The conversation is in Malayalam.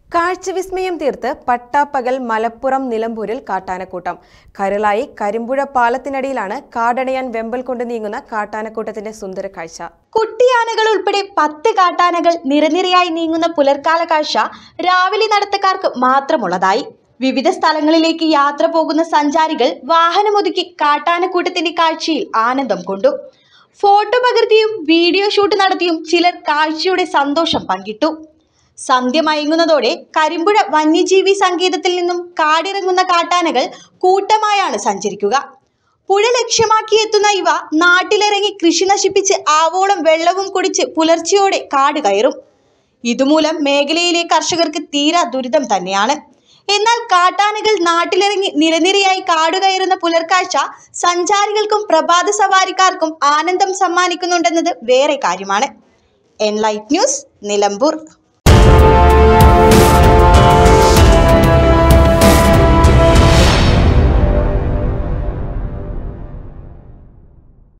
കാഴ്ചവിസ്മയം തീർത്ത് പട്ടാപ്പകൽ മലപ്പുറം നിലമ്പൂരിൽ കാട്ടാനക്കൂട്ടം കരളായി കരിമ്പുഴ പാലത്തിനടിയിലാണ് കാടണയാൻ വെമ്പൽ കൊണ്ട് നീങ്ങുന്ന കാട്ടാനക്കൂട്ടത്തിന്റെ സുന്ദര കാഴ്ച കുട്ടിയാനകൾ ഉൾപ്പെടെ പത്ത് കാട്ടാനകൾ നിരനിരയായി നീങ്ങുന്ന പുലർക്കാല കാഴ്ച രാവിലെ നടത്തക്കാർക്ക് മാത്രമുള്ളതായി വിവിധ സ്ഥലങ്ങളിലേക്ക് യാത്ര പോകുന്ന സഞ്ചാരികൾ വാഹനമൊതുക്കി കാട്ടാനക്കൂട്ടത്തിന്റെ കാഴ്ചയിൽ ആനന്ദം കൊണ്ടു ഫോട്ടോ പകർത്തിയും വീഡിയോ ഷൂട്ട് നടത്തിയും ചിലർ കാഴ്ചയുടെ സന്തോഷം പങ്കിട്ടു സന്ധ്യ മയങ്ങുന്നതോടെ കരിമ്പുഴ വന്യജീവി സങ്കേതത്തിൽ നിന്നും കാടിറങ്ങുന്ന കാട്ടാനകൾ കൂട്ടമായാണ് സഞ്ചരിക്കുക പുഴ ലക്ഷ്യമാക്കി എത്തുന്ന ഇവ നാട്ടിലിറങ്ങി കൃഷി നശിപ്പിച്ച് ആവോളം വെള്ളവും കുടിച്ച് പുലർച്ചെയോടെ കാട് കയറും ഇതുമൂലം മേഖലയിലെ കർഷകർക്ക് തീരാ ദുരിതം തന്നെയാണ് എന്നാൽ കാട്ടാനകൾ നാട്ടിലിറങ്ങി നിരനിരയായി കാടുകയറുന്ന പുലർക്കാഴ്ച സഞ്ചാരികൾക്കും പ്രഭാത സവാരിക്കാർക്കും ആനന്ദം സമ്മാനിക്കുന്നുണ്ടെന്നത് വേറെ കാര്യമാണ് എൻലൈറ്റ് ന്യൂസ് നിലമ്പൂർ